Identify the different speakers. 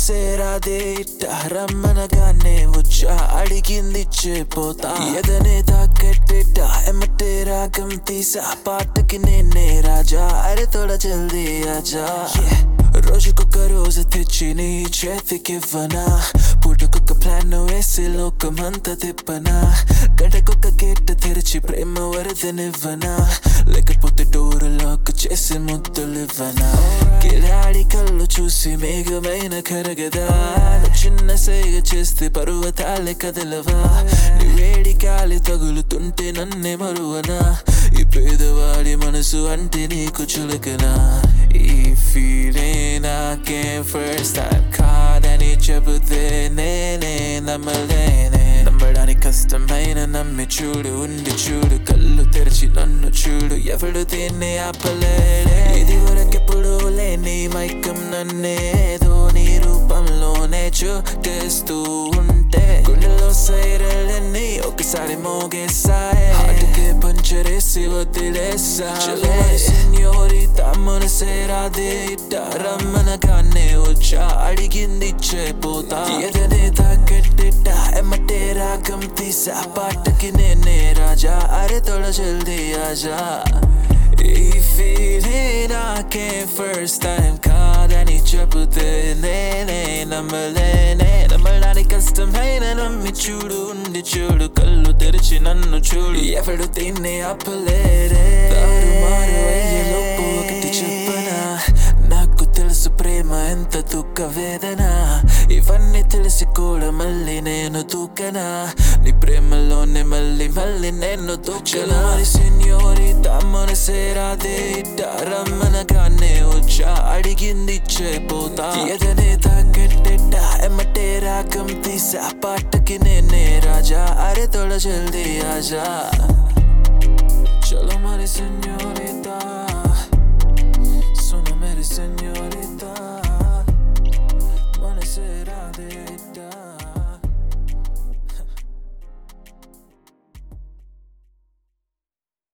Speaker 1: మనసేరాదే ఇట్ట రమ్మనగానే వచ్చా అడిగింది పోతా ఎదనే తాకెట్టిట ఎమ్మటే రాగం తీసా పాటకి నేనే రాజా అరే తోడ జల్దీ ఆజా రోజుకొక రోజు తెచ్చి నీ చేతికివ్వనా పూటకొక ప్లాన్ వేసి లోకమంతా తిప్పనా గంటకొక గేట్ తెరిచి ప్రేమ వరదనివ్వనా లేకపోతే డోర్ లాక్ చేసి ముద్దులివ్వనా కిలాడి కళ్ళు చూసి మేఘమైన కరగదా చిన్న సేగ చేస్తే పర్వతాలే కదలవా నీ వేడి గాలి తగులుతుంటే నన్నే మరువనా ఈ పేదవాడి మనసు అంటే నీకు చులకనా ఈ ఫీలే నాకే ఫస్ట్ టైం కాదని చెబితే నేనే నమ్మలేనే నమ్మడానికి కష్టమైన నమ్మి చూడు ఉండి చూడు కళ్ళు తెరిచి నన్ను చూడు ఎవడు దీన్ని ఆపలేడే ఇది వరకెప్పుడు లేని మైకం నన్నేదో నీ రూపంలోనే చూటేస్తూ ఉంటే గుండెలో సైరలన్నీ ఒకసారి మోగేసాయి హార్ట్కే పంచరేసి వదిలేసా సెన్యోరితా మనసేరాదే ఇట్ట రమ్మనగానే వచ్చా అడిగింది పోతా ఎదనే తాకెట్టిట్ట ఎమ్మటే రాగం తీసా పాటకి నేనే రాజా అరే తోడ జల్దీ ఆజా ఈ ఫీలే నాకే ఫస్ట్ టైం కాదని చెబితే నేనే నమ్మలేనే నమ్మడానికి కష్టమైన నమ్మి చూడు ఉండి చూడు కళ్ళు తెరిచి నన్ను చూడు ఎవడు దీన్ని ఆపలేరే తారుమారు అయ్యేలోపు ఒకటి చెప్పనా నాకు తెలుసు ప్రేమ ఎంత దుఃఖ వేదన ఇవన్నీ తెలిసి కూడా మళ్ళీ నేను దూకనా నీ ప్రేమలోనే మళ్ళీ మళ్ళీ నేను దూచనా సెన్యోరితా మనసేరాదే ఇట్ట రమ్మనగానే వచ్చా అడిగింది పోతా ఎదనే తాకెట్టిట్ట ఎమ్మటే రాగం తీసా పాటకి నేనే రాజా అరే తోడ జల్దీ ఆజా చలో మరి సెన్యోరితా Sono mere signore